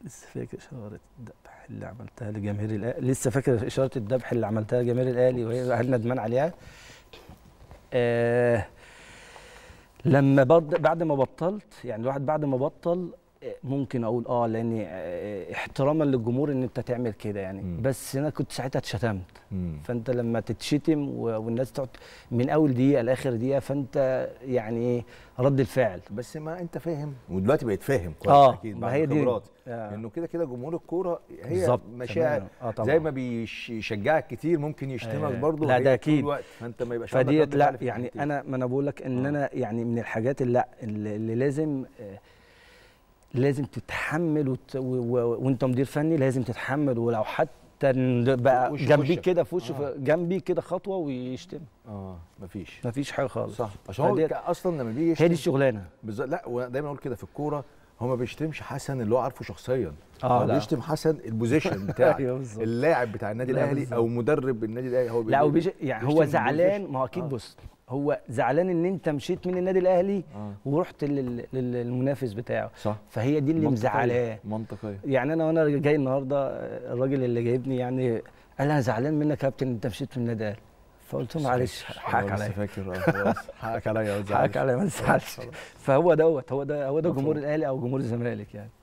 لسه فاكر اشاره الذبح اللي عملتها لجماهير الاهلي لسه فاكر اشاره الذبح اللي عملتها لجماهير الاهلي وهي هل ندمان عليها آه لما بض... بعد ما بطلت يعني الواحد بعد ما بطل آه، ممكن اقول اه لاني آه، احتراما للجمهور ان انت تعمل كده يعني مم. بس انا كنت ساعتها اتشتمت مم. فانت لما تتشتم و- والناس تقعد من اول دقيقه لاخر دقيقه فانت يعني رد الفعل بس ما انت فاهم ودلوقتي بقيت فاهم كويس اه اكيد ما بعد هي دي الخبرات آه. انه كده كده جمهور الكوره هي بالظبط، مشاعر تمام. اه طبعا زي ما بيشجعك كتير ممكن يشتمك آه، برضه لا هي ده طول أكيد. الوقت فانت ما يبقاش عندك فديت رد لا فعل في يعني الحتتين. انا ما انا بقول لك ان آه. انا يعني من الحاجات اللي لا اللي, اللي لازم آه، لازم تتحمل وت... و... و... وانت مدير فني لازم تتحمل ولو حتى إن بقى وش في جنبيك وشك. كده في وشه آه. آه. جنبي كده خطوه ويشتم اه مفيش مفيش حاجه خالص صح عشان هو فديت- ك- اصلا لما بيجي هي يشتم دي الشغلانه بالظبط لا ودايما اقول كده في الكوره هو ما بيشتمش حسن اللي هو عارفه شخصيا اه هو لا بيشتم حسن البوزيشن بتاعك ايوه بالظبط اللاعب بتاع النادي لا الاهلي بالظبط. او مدرب النادي الاهلي هو لا بي- وبيش... يعني هو بيشتم زعلان البوزيشن. ما هو اكيد آه. بص هو زعلان ان انت مشيت من النادي الاهلي اه ورحت لل... لل- للمنافس بتاعه صح فهي دي اللي منطقية. مزعلاه منطقيه يعني انا وانا جاي النهارده الراجل اللي جايبني يعني قال انا زعلان منك يا كابتن انت مشيت من النادي الاهلي فقلت له معلش حقك أنا لسه عليا فاكر آه، خلاص حقك عليا ما حقك تزعلش. عليا ما خلاص، تزعلش خلاص. فهو دوت هو ده هو ده مفهوم. جمهور الاهلي او جمهور الزمالك يعني